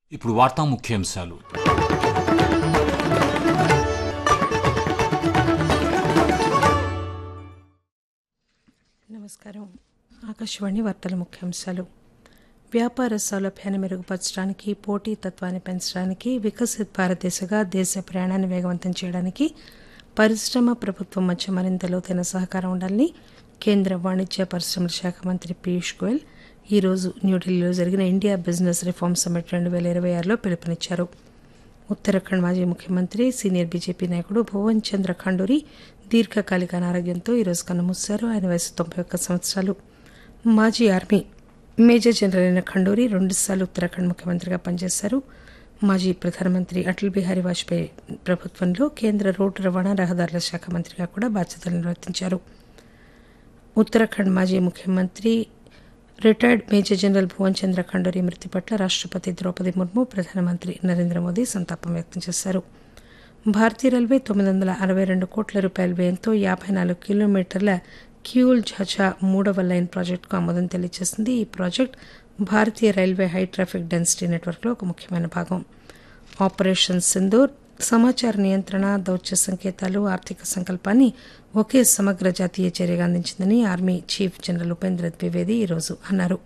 ఇప్పుడు వార్తా ముఖ్యాంశాలు నమస్కారం ఆకాశవాణి వార్తల ముఖ్యాంశాలు వ్యాపార సౌలభ్యాన్ని మెరుగుపరచడానికి పోటీతత్వాన్ని పెంచడానికి వికసిత్ భారతదేశగా దేశ ప్రయాణాన్ని వేగవంతం చేయడానికి పరిశ్రమ ప్రభుత్వం మధ్య మరింత లోతైన సహకారం ఉండాలని కేంద్ర వాణిజ్య పరిశ్రమల శాఖ మంత్రి పీయూష్ గోయల్ ఈరోజు న్యూఢిల్లీలో జరిగిన ఇండియా బిజినెస్ రిఫార్మ్ సమ్మిట్ రెండు వేల ఇరవై ఆరులో పిలుపునిచ్చారు ఉత్తరాఖండ్ మాజీ ముఖ్యమంత్రి సీనియర్ బీజేపీ నాయకుడు భువన్ చంద్ర ఖండూరి దీర్ఘకాలిక అనారోగ్యంతో ఈరోజు కన్నుమూశారు ఆయన వయసు తొంభై ఒక్క సంవత్సరాలు మాజీ ఆర్మీ మేజర్ జనరల్ అయిన ఖండూరి రెండుసార్లు ఉత్తరాఖండ్ ముఖ్యమంత్రిగా పనిచేశారు మాజీ ప్రధానమంత్రి అటల్ బిహారీ వాజ్పేయి ప్రభుత్వంలో కేంద్ర రోడ్డు రవాణా రహదారుల శాఖ మంత్రిగా కూడా బాధ్యతలు నిర్వర్తించారు ఉత్తరాఖండ్ మాజీ ముఖ్యమంత్రి retired major general Bhuvan Chandra Khanduri మృతి పట్ల రాష్టపతి ద్రౌపది ముర్ము ప్రధానమంత్రి నరేంద్ర మోదీ సంతాపం వ్యక్తం చేశారు భారతీయ రైల్వే తొమ్మిది వందల అరవై రెండు కోట్ల రూపాయల వ్యయంతో యాభై నాలుగు కిలోమీటర్ల క్యూల్ ఝాఝా మూడవ లైన్ ప్రాజెక్టుకు ఆమోదం తెలియజేసింది ఈ ప్రాజెక్టు భారతీయ రైల్వే హై ట్రాఫిక్ డెన్సిటీ నెట్వర్క్లో ఒక ముఖ్యమైన భాగం ఆపరేషన్ సింధూర్ సమాచార నియంత్రణ దౌత్య సంకేతాలు ఆర్థిక సంకల్పాన్ని ఒకే సమగ్ర జాతీయ చర్యగా అందించిందని army chief general Upendra Dwivedi ఈరోజు అన్నారు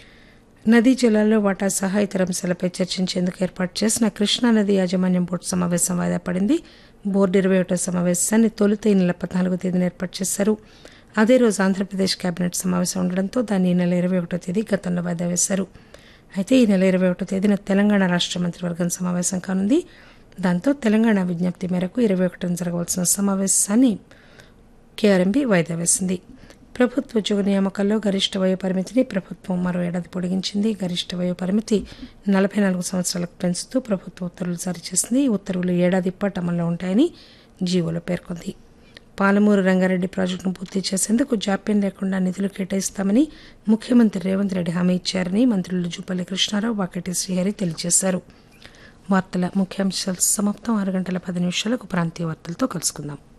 నదీ జలాల్లో వాటా సహా ఇతర అంశాలపై చర్చించేందుకు ఏర్పాటు చేసిన కృష్ణా నది యాజమాన్యం బోర్డు సమావేశం వాయిదా పడింది బోర్డు ఇరవై ఒకటో సమావేశాన్ని తొలుత ఈ నెల పద్నాలుగో తేదీన ఏర్పాటు చేశారు అదే రోజు ఆంధ్రప్రదేశ్ కేబినెట్ సమావేశం ఉండడంతో దాన్ని ఈ నెల ఇరవై ఒకటో తేదీ గతంలో వాయిదా వేశారు అయితే ఈ నెల ఇరవై ఒకటో తేదీన తెలంగాణ రాష్ట్ర మంత్రివర్గం సమావేశం కానుంది దాంతో తెలంగాణ విజ్ఞప్తి మేరకు ఇరవై ఒకటిన జరగవలసిన సమావేశాన్ని కేఆర్ఎంబీ వాయిదా వేసింది ప్రభుత్వ ఉద్యోగ నియామకాల్లో గరిష్ట వయో పరిమితిని ప్రభుత్వం మరో ఏడాది పొడిగించింది గరిష్ట వయో పరిమితి నలభై నాలుగు సంవత్సరాలకు పెంచుతూ ప్రభుత్వ ఉత్తర్వులు జారీ చేసింది ఈ ఉత్తర్వులు ఏడాది పాటు అమల్లో ఉంటాయని జీవోలో పేర్కొంది పాలమూరు రంగారెడ్డి ప్రాజెక్టును పూర్తి చేసేందుకు జాప్యం లేకుండా నిధులు కేటాయిస్తామని ముఖ్యమంత్రి రేవంత్ రెడ్డి హామీ ఇచ్చారని మంత్రులు జూపల్లి కృష్ణారావు వాకటి శ్రీహరి తెలియజేశారు వార్తల ముఖ్యాంశాలు సమాప్తం ఆరు గంటల పది నిమిషాలకు ప్రాంతీయ వార్తలతో కలుసుకుందాం